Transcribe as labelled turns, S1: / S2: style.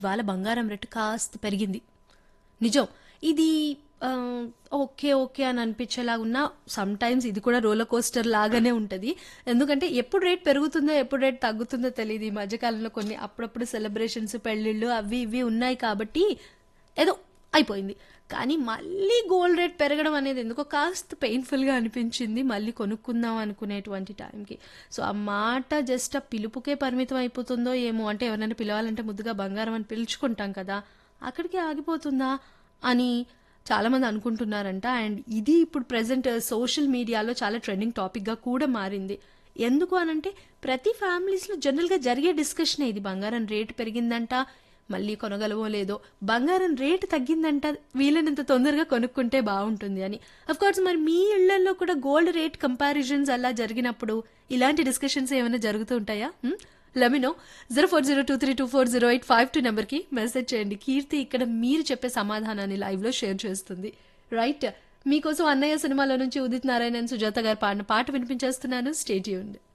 S1: ఇవాళ బంగారం రేటు కాస్త పెరిగింది నిజం ఇది ఆ, ఓకే ఓకే అని అనిపించేలాగా ఉన్నా సమ్ టైమ్స్ ఇది కూడా రోలర్ కోస్టర్ లాగానే ఉంటుంది ఎందుకంటే ఎప్పుడు రేట్ పెరుగుతుందో ఎప్పుడు రేట్ తగ్గుతుందో తెలియదు ఈ మధ్యకాలంలో కొన్ని అప్పుడప్పుడు సెలబ్రేషన్స్ పెళ్ళిళ్ళు అవి ఇవి ఉన్నాయి కాబట్టి ఏదో అయిపోయింది కానీ మళ్ళీ గోల్డ్ రేట్ పెరగడం అనేది ఎందుకో కాస్త పెయిన్ఫుల్గా అనిపించింది మళ్ళీ కొనుక్కుందాం అనుకునేటువంటి టైంకి సో ఆ మాట జస్ట్ ఆ పిలుపుకే పరిమితం అయిపోతుందో ఏమో అంటే ఎవరైనా పిలవాలంటే ముద్దుగా బంగారం అని పిలుచుకుంటాం కదా అక్కడికి ఆగిపోతుందా అని చాలామంది అనుకుంటున్నారంట అండ్ ఇది ఇప్పుడు ప్రజెంట్ సోషల్ మీడియాలో చాలా ట్రెండింగ్ టాపిక్గా కూడా మారింది ఎందుకు అనంటే ప్రతి ఫ్యామిలీస్లో జనరల్గా జరిగే డిస్కషన్ ఇది బంగారం రేటు పెరిగిందంట మళ్ళీ కొనగలవో లేదో బంగారం రేటు తగ్గిందంట వీలైనంత తొందరగా కొనుక్కుంటే బాగుంటుంది అని అఫ్ కోర్స్ మరి మీ ఇళ్లలో కూడా గోల్డ్ రేట్ కంపారిజన్స్ అలా జరిగినప్పుడు ఇలాంటి డిస్కషన్స్ ఏమైనా జరుగుతూ ఉంటాయా లెమినో zero four zero two three two four zero eight five two నెంబర్కి మెసేజ్ చేయండి కీర్తి ఇక్కడ మీరు చెప్పే సమాధానాన్ని లైవ్లో షేర్ చేస్తుంది రైట్ మీకోసం అన్నయ్య సినిమాలో నుంచి ఉదిత్ నారాయణన్ సుజాత గారు పాడిన పాట వినిపించేస్తున్నాను స్టేట్ చేయండి